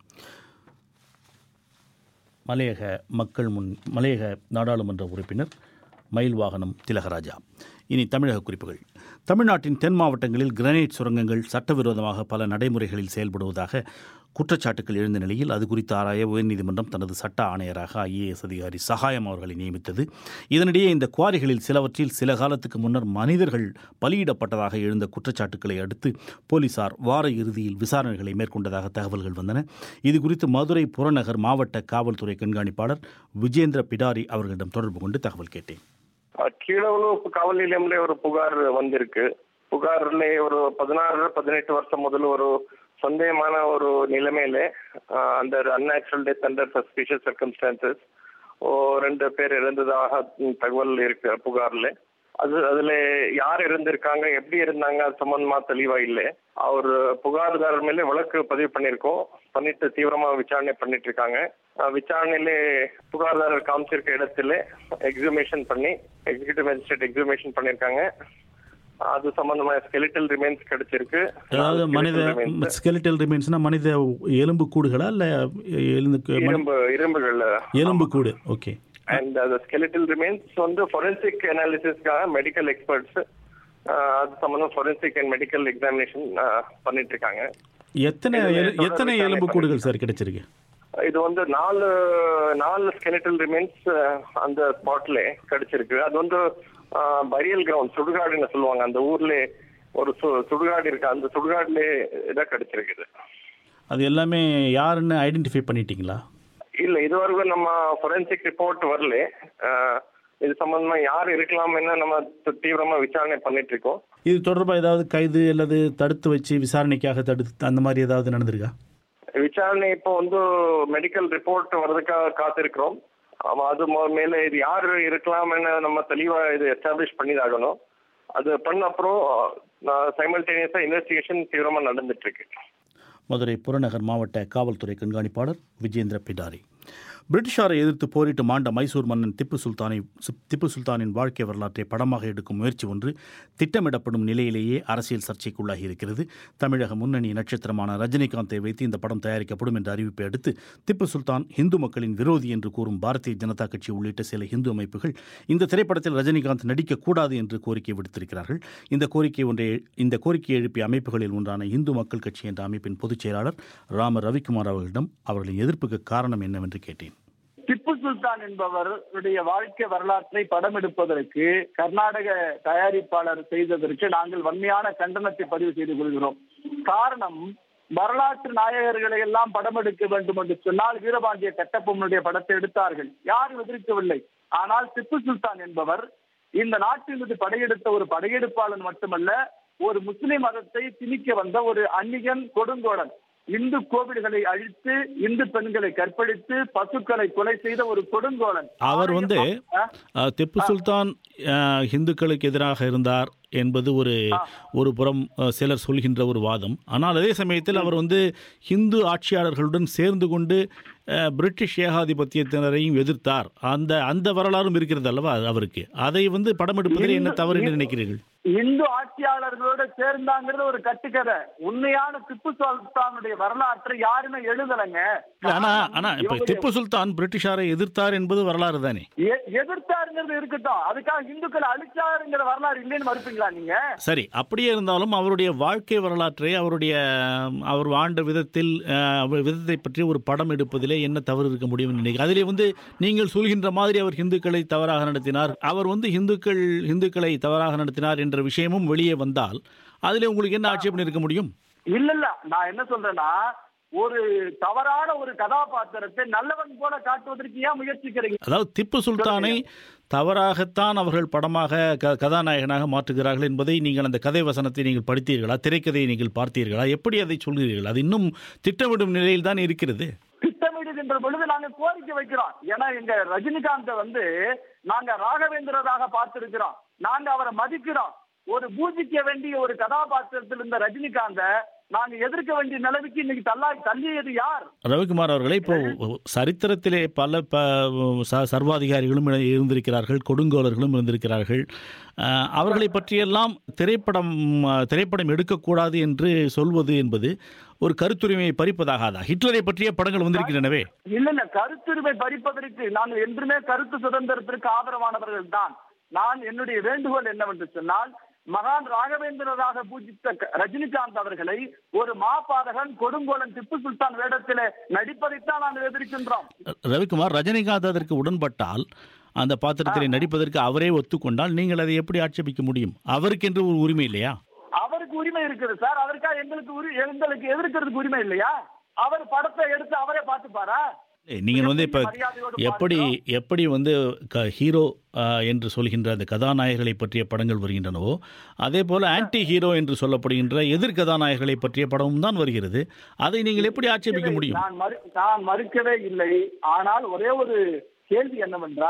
மலையக மக்கள் முன் மலையக நாடாளுமன்ற உறுப்பினர் மயில் வாகனம் திலகராஜா இனி தமிழக குறிப்புகள் தமிழ்நாட்டின் தென் மாவட்டங்களில் கிரனைட் சுரங்கங்கள் சட்டவிரோதமாக பல நடைமுறைகளில் செயல்படுவதாக குற்றச்சாட்டுகள் எழுந்த நிலையில் அது குறித்து ஆராய உயர்நீதிமன்றம் தனது சட்ட ஆணையராக ஐஏஎஸ் அதிகாரி சகாயம் அவர்களை நியமித்தது இதனிடையே இந்த குவாரிகளில் சிலவற்றில் சில காலத்துக்கு முன்னர் மனிதர்கள் பலியிடப்பட்டதாக எழுந்த குற்றச்சாட்டுக்களை அடுத்து போலீசார் வார இறுதியில் விசாரணைகளை மேற்கொண்டதாக தகவல்கள் வந்தன இது குறித்து மதுரை புறநகர் மாவட்ட காவல்துறை கண்காணிப்பாளர் விஜேந்திர பிடாரி அவர்களிடம் தொடர்பு கொண்டு தகவல் கேட்டேன் கீழவனூர் காவல் நிலையம்ல ஒரு புகார் வந்திருக்கு புகார்ல ஒரு பதினாறு பதினெட்டு வருஷம் முதல்ல ஒரு சந்தேகமான ஒரு நிலைமையில அந்த unnatural death under suspicious circumstances ரெண்டு பேர் இறந்ததாக தகவல் இருக்கு புகார்ல அது அதுல யார் இருந்திருக்காங்க எப்படி இருந்தாங்க அது சம்பந்தமா தெளிவா இல்லை அவர் புகார்தாரர் மேலே வழக்கு பதிவு பண்ணியிருக்கோம் பண்ணிட்டு தீவிரமா விசாரணை பண்ணிட்டு இருக்காங்க அஹ் விசாரணையில புகார்தாரர் காமிச்சிருக்க இடத்துல எக்ஸிபிஷன் பண்ணி எக்ஸிகியூட்டிவ் மேஜிஸ்ட்ரேட் எக்ஸிபிஷன் பண்ணியிருக்காங்க அது சம்பந்தமா ஸ்கெலிட்டல் ரிமைன்ஸ் கிடைச்சிருக்கு அதாவது மனித skeletal remains. ஸ்கெலிட்டல் ரிமைன்ஸ்னா மனித எலும்பு கூடுகளா இல்ல எலும்பு இரும்பு இரும்புகள் எலும்பு கூடு ஓகே அண்ட் அந்த ஸ்கெலிட்டல் ரிமைன்ஸ் வந்து ஃபொரென்சிக் அனாலிசிஸ்க்காக மெடிக்கல் எக்ஸ்பர்ட்ஸ் அது சம்பந்தம் ஃபொரென்சிக் அண்ட் மெடிக்கல் எக்ஸாமினேஷன் பண்ணிட்டு இருக்காங்க எத்தனை இதுல எலு- தொடர் எத்தனை விசாரணை எலும்பு கூடுகள் சார் கிடைச்சிருக்கு இது வந்து நாலு நாலு ஸ்கெலிட்டல் ரிமைன்ஸ் அந்த ஸ்பாட்ல கிடைச்சிருக்கு அது வந்து பரியல் கிரவுண்ட் சுடுகாடுன்னு சொல்லுவாங்க அந்த ஊர்ல ஒரு சு- சுடுகாடு இருக்கு அந்த சுடுகாடுல இதான் கிடைச்சிருக்குது அது எல்லாமே யாருன்னு ஐடென்டிஃபை பண்ணிட்டீங்களா இல்ல இதுவரைக்கும் நம்ம ஃபொரென்சிக் ரிப்போர்ட் வரல அஹ், இது சம்பந்தமா யார் இருக்கலாம்னு நம்ம தி- தீவிரமா விசாரணை பண்ணிட்டு இருக்கோம் இது தொடர்பாக ஏதாவது கைது அல்லது தடுத்து வச்சு விசாரணைக்காக தடுத்து அந்த மாதிரி ஏதாவது நடந்திருக்கா விசாரணை இப்போ வந்து மெடிக்கல் ரிப்போர்ட் வர்றதுக்காக காத்திருக்கிறோம் ஆமா, அது மொ- மேல இது யார் இருக்கலாம்னு நம்ம தெளிவா இது எஸ்டாப்ளிஷ் பண்ணிதாகணும் அது பண்ண அப்புறம் சைமல்டேனியஸா இன்வெஸ்டிகேஷன் தீவிரமா நடந்துட்டு இருக்கு மதுரை புறநகர் மாவட்ட காவல்துறை கண்காணிப்பாளர் விஜேந்திர பிடாரி பிரிட்டிஷாரை எதிர்த்து போரிட்டு மாண்ட மைசூர் மன்னன் திப்பு சுல்தானை சு- திப்பு சுல்தானின் வாழ்க்கை வரலாற்றை படமாக எடுக்கும் முயற்சி ஒன்று திட்டமிடப்படும் நிலையிலேயே அரசியல் சர்ச்சைக்குள்ளாகி இருக்கிறது தமிழக முன்னணி நட்சத்திரமான ரஜினிகாந்தை வைத்து இந்த படம் தயாரிக்கப்படும் என்ற அறிவிப்பை அடுத்து திப்பு சுல்தான் இந்து மக்களின் விரோதி என்று கூறும் பாரதிய ஜனதா கட்சி உள்ளிட்ட சில இந்து அமைப்புகள் இந்த திரைப்படத்தில் ரஜினிகாந்த் நடிக்கக்கூடாது என்று கோரிக்கை விடுத்திருக்கிறார்கள் இந்த கோரிக்கை ஒன்றை இந்த கோரிக்கையை எழுப்பிய அமைப்புகளில் ஒன்றான இந்து மக்கள் கட்சி என்ற அமைப்பின் பொதுச் செயலாளர் ராம ரவிக்குமார் அவர்களிடம் அவர்களின் எதிர்ப்புக்கு காரணம் என்னவென்று கேட்டேன் திப்பு சுல்தான் என்பவருடைய வாழ்க்கை வரலாற்றை படம் எடுப்பதற்கு கர்நாடக தயாரிப்பாளர் செய்ததற்கு நாங்கள் வன்மையான கண்டனத்தை பதிவு செய்து கொள்கிறோம் காரணம் வரலாற்று நாயகர்களை எல்லாம் படம் எடுக்க வேண்டும் என்று சொன்னால் வீரபாண்டிய கட்டபொம்மனுடைய படத்தை எடுத்தார்கள் யாரும் எதிர்க்கவில்லை ஆனால் திப்பு சுல்தான் என்பவர் இந்த நாட்டின் மீது படையெடுத்த ஒரு படையெடுப்பாளன் மட்டுமல்ல ஒரு முஸ்லிம் மதத்தை திணிக்க வந்த ஒரு அந்நியன் கொடுங்கோடன் இந்து கோவில்களை அழித்து இந்து பெண்களை கற்பழித்து பசுக்களை கொலை செய்த ஒரு கொடுங்கோலன் அவர் வந்து அஹ், திப்பு சுல்தான் அஹ், இந்துக்களுக்கு எதிராக இருந்தார் என்பது ஒரு ஒரு புறம் அஹ், சிலர் சொல்கின்ற ஒரு வாதம் ஆனால் அதே சமயத்தில் அவர் வந்து ஹிந்து ஆட்சியாளர்களுடன் சேர்ந்து கொண்டு அஹ், பிரிட்டிஷ் ஏகாதிபத்தியத்தினரையும் எதிர்த்தார் அந்த அந்த வரலாறும் இருக்கிறது அல்லவா அவருக்கு அதை வந்து படம் எடுப்பதில் என்ன தவறு என்று நினைக்கிறீர்கள் இந்து ஆட்சியாளர்களோட சேர்ந்தாங்கிறது ஒரு கட்டுக்கதை உண்மையான திப்பு சுல்தானுடைய வரலாற்றை யாருமே எழுதலைங்க இல்ல, ஆனா ஆனா இப்ப இவங்களுடைய- திப்பு சுல்தான் பிரிட்டிஷாரை எதிர்த்தார் என்பது வரலாறு தானே எ- எதிர்த்தாருங்கிறது இருக்கட்டும் அதுக்காக இந்துக்களை அழிச்சாருங்கிற வரலாறு இல்லைன்னு மறுப்பீங்களா நீங்க சரி அப்படியே இருந்தாலும் அவருடைய வாழ்க்கை வரலாற்றை அவருடைய அவர் ஆண்ட விதத்தில் அஹ், அவர் விதத்தை பற்றி ஒரு படம் எடுப்பதிலே என்ன தவறு இருக்க முடியும் நினைக்கிறேன் அதிலே வந்து நீங்கள் சொல்கின்ற மாதிரி அவர் இந்துக்களை தவறாக நடத்தினார் அவர் வந்து இந்துக்கள் இந்துக்களை தவறாக நடத்தினார் என்ற விஷயமும் வெளியே வந்தால் அதிலே உங்களுக்கு என்ன ஆட்சேபம் இருக்க முடியும் இல்ல இல்ல நான் என்ன சொல்றேன்னா ஒரு தவறான ஒரு கதாபாத்திரத்தை நல்லவன் போல காட்டுவதற்கு ஏன் முயற்சிக்கிறீங்க அதாவது திப்பு சுல்தானை தவறாகத்தான் அவர்கள் படமாக க கதாநாயகனாக மாற்றுகிறார்கள் என்பதை நீங்கள் அந்த கதை வசனத்தை நீங்கள் படித்தீர்களா திரைக்கதையை நீங்கள் பார்த்தீர்களா எப்படி அதை சொல்கிறீர்கள் அது இன்னும் திட்டமிடும் நிலையில் தான் இருக்கிறது திட்டமிடுகின்ற பொழுது நாங்க கோரிக்கை வைக்கிறோம் ஏன்னா எங்க ரஜினிகாந்தை வந்து நாங்க ராகவேந்திரராக பார்த்திருக்கிறோம் நாங்க அவரை மதிக்கிறோம் ஒரு பூஜிக்க வேண்டிய ஒரு கதாபாத்திரத்தில் இருந்த ரஜினிகாந்த நாங்க எதிர்க்க வேண்டிய நிலைமைக்கு இன்னைக்கு தள்ளா தள்ளியது யார் ரவிக்குமார் அவர்களே இப்போ சரித்திரத்திலே பல ப ச- சர்வாதிகாரிகளும் இரு- இருந்திருக்கிறார்கள் கொடுங்கோலர்களும் இருந்திருக்கிறார்கள் அஹ், அவர்களை பற்றியெல்லாம் திரைப்படம் அஹ், திரைப்படம் எடுக்கக்கூடாது என்று சொல்வது என்பது ஒரு கருத்துரிமையை பறிப்பதாகாதா ஹிட்லரை பற்றிய படங்கள் வந்திருக்கின்றனவே இல்ல இல்ல கருத்துரிமை பறிப்பதற்கு நாங்கள் என்றுமே கருத்து சுதந்திரத்திற்கு ஆதரவானவர்கள் தான் நான் என்னுடைய வேண்டுகோள் என்னவென்று சொன்னால் மகான் ராகவேந்திரராக பூஜித்த க- ரஜினிகாந்த் அவர்களை ஒரு மாபாதகன் கொடுங்கோலன் திப்பு சுல்தான் வேடத்திலே நடிப்பதைத்தான் நாங்கள் எதிர்க்கின்றோம் ரவிக்குமார் ரஜினிகாந்த் அதற்கு உடன்பட்டால் அந்த பாத்திரத்திலே நடிப்பதற்கு அவரே ஒத்துக்கொண்டால் நீங்கள் அதை எப்படி ஆட்சேபிக்க முடியும் அவருக்கென்று ஒரு உரிமை இல்லையா அவருக்கு உரிமை இருக்குது சார் அதற்காக எங்களுக்கு உரி எங்களுக்கு எதிர்க்கிறதுக்கு உரிமை இல்லையா அவர் படத்தை எடுத்து அவரே பார்த்துப்பாரா ஏய், நீங்கள் வந்து இப்போ எப்படி எப்படி வந்து க ஹீரோ ஆஹ், என்று சொல்கின்ற அந்த கதாநாயகர்களை பற்றிய படங்கள் வருகின்றனவோ அதே போல் ஆன்டி ஹீரோ என்று சொல்லப்படுகின்ற எதிர் கதாநாயகர்களை பற்றிய படமும் தான் வருகிறது அதை நீங்கள் எப்படி ஆட்சேபிக்க முடியும் நான் மறு நான் மறுக்கவே இல்லை ஆனால் ஒரே ஒரு கேள்வி என்னவென்றால்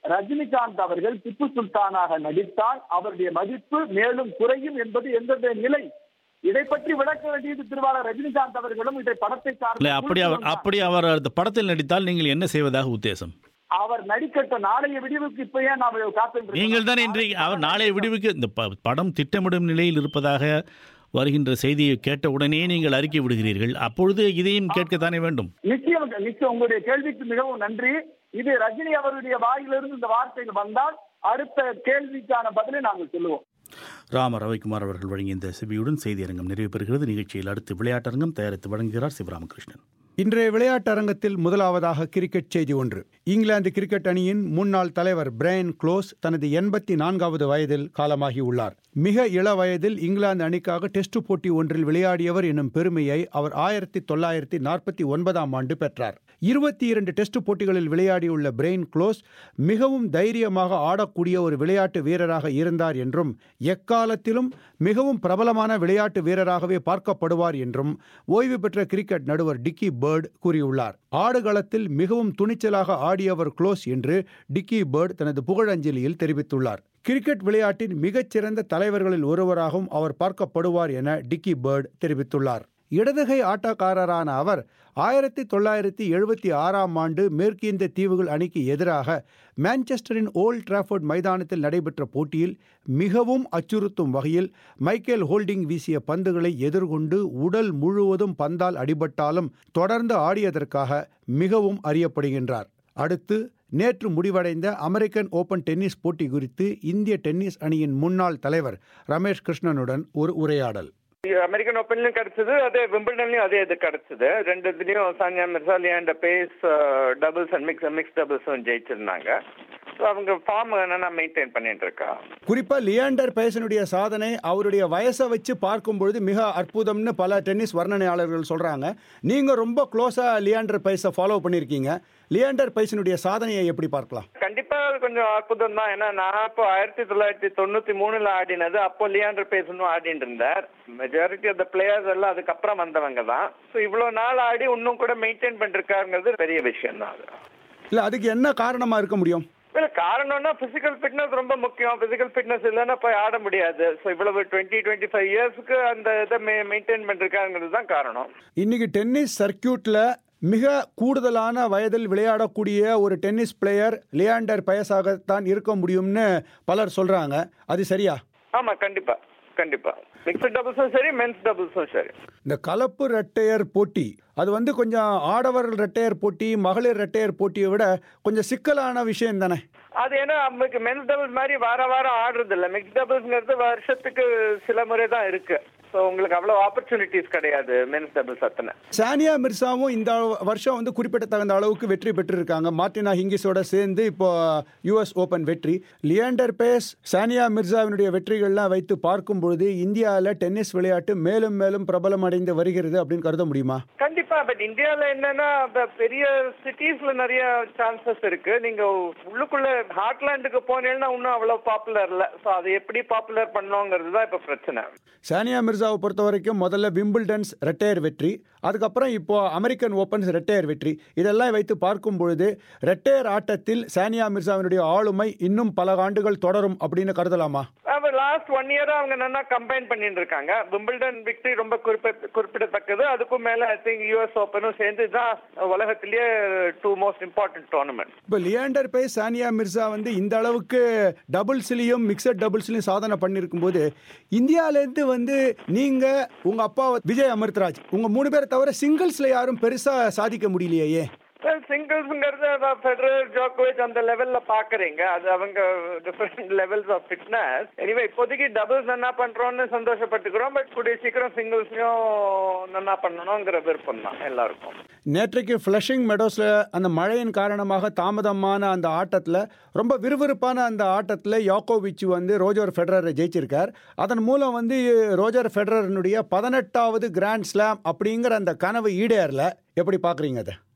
ரஜினிகாந்த் அவர்கள் திப்பு சுல்தானாக நடித்தால் அவருடைய மதிப்பு மேலும் குறையும் என்பது எந்தெந்த நிலை இதை பற்றி விளக்க வேண்டியது திருவாளர் ரஜினிகாந்த் அவர்களும் இதை படத்தை இல்லை சார்ந்த அப்படி அவர் அப்படி அவர் அந்த படத்தில் நடித்தால் நீங்கள் என்ன செய்வதாக உத்தேசம் அவர் நடிக்கட்டும் நாளைய விடிவுக்கு இப்ப ஏன் நாம் காத்து நீங்கள் தான் இன்றைக்கு அவர் நாளைய விடுவிக்கு இந்த ப- படம் திட்டமிடும் நிலையில் இருப்பதாக வருகின்ற செய்தியை கேட்ட உடனே நீங்கள் அறிக்கை விடுகிறீர்கள் அப்பொழுது இதையும் கேட்கத்தானே வேண்டும் நிச்சயம் நிச்சயம் உங்களுடைய கேள்விக்கு மிகவும் நன்றி இது ரஜினி அவருடைய வாயிலிருந்து இந்த வார்த்தைகள் வந்தால் அடுத்த கேள்விக்கான பதிலை நாங்கள் சொல்லுவோம் ராம ரவிக்குமார் அவர்கள் வழங்கிய இந்த செவியுடன் செய்தியரங்கம் நிறைவு பெறுகிறது நிகழ்ச்சியில் அடுத்து விளையாட்டரங்கம் தயாரித்து வழங்குகிறார் சிவராமகிருஷ்ணன் இன்றைய விளையாட்டரங்கத்தில் முதலாவதாக கிரிக்கெட் செய்தி ஒன்று இங்கிலாந்து கிரிக்கெட் அணியின் முன்னாள் தலைவர் பிரையன் க்ளோஸ் தனது எண்பத்தி நான்காவது வயதில் காலமாகியுள்ளார் மிக இள வயதில் இங்கிலாந்து அணிக்காக டெஸ்ட் போட்டி ஒன்றில் விளையாடியவர் எனும் பெருமையை அவர் ஆயிரத்தி தொள்ளாயிரத்தி நாற்பத்தி ஒன்பதாம் ஆண்டு பெற்றார் இருபத்தி இரண்டு டெஸ்ட் போட்டிகளில் விளையாடியுள்ள பிரெயின் க்ளோஸ் மிகவும் தைரியமாக ஆடக்கூடிய ஒரு விளையாட்டு வீரராக இருந்தார் என்றும் எக்காலத்திலும் மிகவும் பிரபலமான விளையாட்டு வீரராகவே பார்க்கப்படுவார் என்றும் ஓய்வு பெற்ற கிரிக்கெட் நடுவர் டிக்கி பேர்ட் கூறியுள்ளார் ஆடுகளத்தில் மிகவும் துணிச்சலாக ஆடியவர் க்ளோஸ் என்று டிக்கி பேர்ட் தனது புகழஞ்சலியில் தெரிவித்துள்ளார் கிரிக்கெட் விளையாட்டின் மிகச்சிறந்த தலைவர்களில் ஒருவராகவும் அவர் பார்க்கப்படுவார் என டிக்கி பேர்ட் தெரிவித்துள்ளார் இடதுகை ஆட்டக்காரரான அவர் ஆயிரத்தி தொள்ளாயிரத்தி எழுபத்தி ஆறாம் ஆண்டு மேற்கிந்திய தீவுகள் அணிக்கு எதிராக மான்செஸ்டரின் ஓல்ட் டிராஃபோர்ட் மைதானத்தில் நடைபெற்ற போட்டியில் மிகவும் அச்சுறுத்தும் வகையில் மைக்கேல் ஹோல்டிங் வீசிய பந்துகளை எதிர்கொண்டு உடல் முழுவதும் பந்தால் அடிபட்டாலும் தொடர்ந்து ஆடியதற்காக மிகவும் அறியப்படுகின்றார் அடுத்து நேற்று முடிவடைந்த அமெரிக்கன் ஓபன் டென்னிஸ் போட்டி குறித்து இந்திய டென்னிஸ் அணியின் முன்னாள் தலைவர் ரமேஷ் கிருஷ்ணனுடன் ஒரு உரையாடல் அமெரிக்கன் ஓப்பன்லயும் கிடைச்சது அதே விம்பிள்டன்லயும் அதே இது கிடைச்சது ரெண்டு இதுலயும் Sania Mirza Leander Paes doubles and mix mix டபுள்ஸும் ஜெயிச்சிருந்தாங்க ஸோ அவங்க ஃபார்ம் என்னன்னா மெயின்டைன் பண்ணிட்டு இருக்கா குறிப்பா லியாண்டர் பேசனுடைய சாதனை அவருடைய வயசை வச்சு பார்க்கும்பொழுது மிக அற்புதம்னு பல டென்னிஸ் வர்ணனையாளர்கள் சொல்றாங்க நீங்க ரொம்ப க்ளோஸா லியாண்டர் பைஸை ஃபாலோ பண்ணியிருக்கீங்க லியாண்டர் பைசனுடைய சாதனையை எப்படி பார்க்கலாம் கண்டிப்பா அது கொஞ்சம் அற்புதம் தான் ஏன்னா நான் இப்போ ஆயிரத்தி தொள்ளாயிரத்தி தொண்ணூத்தி மூணுல ஆடினது அப்போ லியாண்டர் பேசணும் ஆடிட்டு இருந்தார் மெஜாரிட்டி ஆஃப் த பிளேயர்ஸ் எல்லாம் அதுக்கப்புறம் வந்தவங்க தான் ஸோ இவ்வளவு நாள் ஆடி இன்னும் கூட மெயின்டைன் பண்ணிருக்காருங்கிறது பெரிய விஷயம் தான் அது இல்ல அதுக்கு என்ன காரணமா இருக்க முடியும் இல்ல காரணம்னா பிசிக்கல் ஃபிட்னஸ் ரொம்ப முக்கியம் பிசிக்கல் ஃபிட்னஸ் இல்லைன்னா போய் ஆட முடியாது ஸோ இவ்வளவு டுவெண்ட்டி டுவெண்ட்டி ஃபைவ் இயர்ஸ்க்கு அந்த இதை மெயின்டைன் பண்ணிருக்காங்கிறது தான் காரணம் இன்னைக்கு டென்னிஸ் சர்க்கியூட்ல மிக கூடுதலான வயதில் விளையாடக்கூடிய ஒரு டென்னிஸ் பிளேயர் லியாண்டர் பயசாகத்தான் இருக்க முடியும்னு பலர் சொல்றாங்க அது சரியா ஆமா கண்டிப்பா கண்டிப்பா மிக்சட் டபுள்ஸும் சரி மென்ஸ் டபுள்ஸும் சரி இந்த கலப்பு ரெட்டையர் போட்டி அது வந்து கொஞ்சம் ஆடவர் ரெட்டையர் போட்டி மகளிர் ரெட்டையர் போட்டியை விட கொஞ்சம் சிக்கலான விஷயம் தானே அது ஏன்னா நமக்கு மென்ஸ் டபுள்ஸ் மாதிரி வார வாரம் ஆடுறது இல்ல மிக்ஸ் டபுள்ஸ்ங்கிறது வருஷத்துக்கு சில முறை தான் இருக்கு ஸோ உங்களுக்கு அவ்வளோ ஆப்பர்ச்சுனிட்டிஸ் கிடையாது மென்ஸ் டபுள்ஸ் அத்தனை சானியா மிர்சாவும் இந்த வருஷம் வந்து குறிப்பிடத்தகுந்த அளவுக்கு வெற்றி பெற்றிருக்காங்க மார்டினா ஹிங்கிஸோட சேர்ந்து இப்போ யுஎஸ் ஓபன் வெற்றி லியாண்டர் பேஸ் சானியா மிர்சாவினுடைய வெற்றிகள்லாம் வைத்து பார்க்கும் பொழுது இந்தியாவில் டென்னிஸ் விளையாட்டு மேலும் மேலும் பிரபலம் அடைந்து வருகிறது அப்படின்னு கருத முடியுமா கண்டிப்பா பட் இந்தியால என்னன்னா இப்ப பெரிய சிட்டிஸ்ல நிறைய சான்சஸ் இருக்கு நீங்க உள்ளுக்குள்ள ஹார்ட்லாண்டுக்கு போனீங்கன்னா இன்னும் அவ்வளவு பாப்புலர் இல்ல சோ அதை எப்படி பாப்புலர் பண்ணோங்கிறது தான் இப்ப பிரச்சனை சானியா மிர்சாவை பொறுத்த வரைக்கும் முதல்ல விம்பிள்டன்ஸ் ரெட்டையர் வெற்றி அதுக்கப்புறம் இப்போ அமெரிக்கன் ஓப்பன்ஸ் ரெட்டையர் வெற்றி இதெல்லாம் வைத்து பார்க்கும் பொழுது ரெட்டையர் ஆட்டத்தில் சானியா மிர்சாவினுடைய ஆளுமை இன்னும் பல ஆண்டுகள் தொடரும் அப்படின்னு கருதலாமா லாஸ்ட் ஒன் இயரா அவங்க நல்லா கம்பைன் பண்ணிட்டு இருக்காங்க விம்பிள்டன் விக்டரி ரொம்ப குறிப்பிட குறிப்பிடத்தக்கது அதுக்கும் மேல ஐ திங்க் யூஎஸ் ஓப்பனும் சேர்ந்து தான் உலகத்திலேயே டூ மோஸ்ட் இம்பார்ட்டன்ட் டோர்னமெண்ட் இப்போ லியாண்டர் பே சானியா மிர்சா வந்து இந்த அளவுக்கு டபுள்ஸ்லையும் மிக்சட் டபுள்ஸ்லையும் சாதனை பண்ணியிருக்கும் போது இந்தியாவிலேருந்து வந்து நீங்கள் உங்கள் அப்பா விஜய் அமிர்தராஜ் உங்கள் மூணு பேரை தவிர சிங்கிள்ஸில் யாரும் பெருசாக சாதிக்க முடியலையே சிங்கிள்ஸ்ங்கிறது ஃபெடரல் ஜோக்கோவிச் அந்த லெவல்ல பாக்குறீங்க அது அவங்க different levels of fitness anyway இப்போதைக்கு டபுள்ஸ் என்ன பண்றோம்னு சந்தோஷப்பட்டுக்கிறோம் பட் கூடிய சீக்கிரம் சிங்கிள்ஸ்லயும் நல்லா பண்ணணுங்கிற விருப்பம் தான் எல்லாருக்கும் நேற்றைக்கு ஃப்ளஷிங் மெடோஸில் அந்த மழையின் காரணமாக தாமதமான அந்த ஆட்டத்தில் ரொம்ப விறுவிறுப்பான அந்த ஆட்டத்தில் யாக்கோவிச் வந்து ரோஜர் ஃபெடரரை ஜெயிச்சிருக்கார் அதன் மூலம் வந்து ரோஜர் ஃபெடரனுடைய பதினெட்டாவது கிராண்ட் ஸ்லாம் அப்படிங்கிற அந்த கனவு ஈடேறல எப்படி பார்க்குறீங்க அதை இல்ல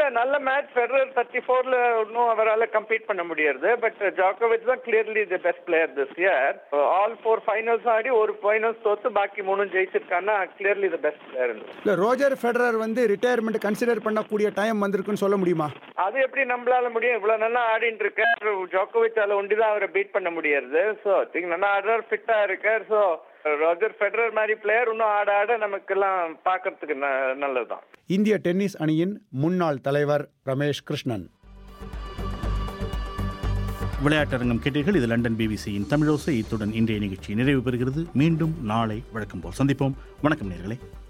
இல்ல நல்ல மேட்ச் ஃபெடரர் தேர்ட்டி ஃபோர்ல இன்னும் அவரால் கம்பீட் பண்ண முடியாது பட் ஜாக்கோவிச் தான் clearly the best player this year all four finals ஆடி ஒரு ஃபைனல்ஸ் தோத்து பாக்கி மூணும் ஜெயிச்சிருக்கான்னா கிளியர்லி தி பெஸ்ட் பிளேயர் இல்ல ரோஜர் ஃபெடரர் வந்து ரிட்டையர்மெண்ட் கன்சிடர் பண்ணக்கூடிய டைம் வந்திருக்குன்னு சொல்ல முடியுமா அது எப்படி நம்மளால முடியும் இவ்வளவு நல்லா ஆடிட்டு இருக்காரு ஜோக்கோவிச்சால ஒண்டிதான் அவரை பீட் பண்ண முடியாது ஸோ திங்க் நல்லா ஆடுறார் ஃபிட்டா இருக்கார் ஸோ ரோஜர் ஃபெடரர் மாதிரி பிளேயர் இன்னும் ஆட ஆட நமக்கெல்லாம் பார்க்கறதுக்கு ந- நல்லதுதான் இந்திய டென்னிஸ் அணியின் முன்னாள் தலைவர் ரமேஷ் கிருஷ்ணன் விளையாட்டரங்கம் கேட்டீர்கள் இது லண்டன் பிபிசியின் தமிழோசை இத்துடன் இன்றைய நிகழ்ச்சி நிறைவு பெறுகிறது மீண்டும் நாளை வழக்கம் போல் சந்திப்போம் வணக்கம் நேர்களே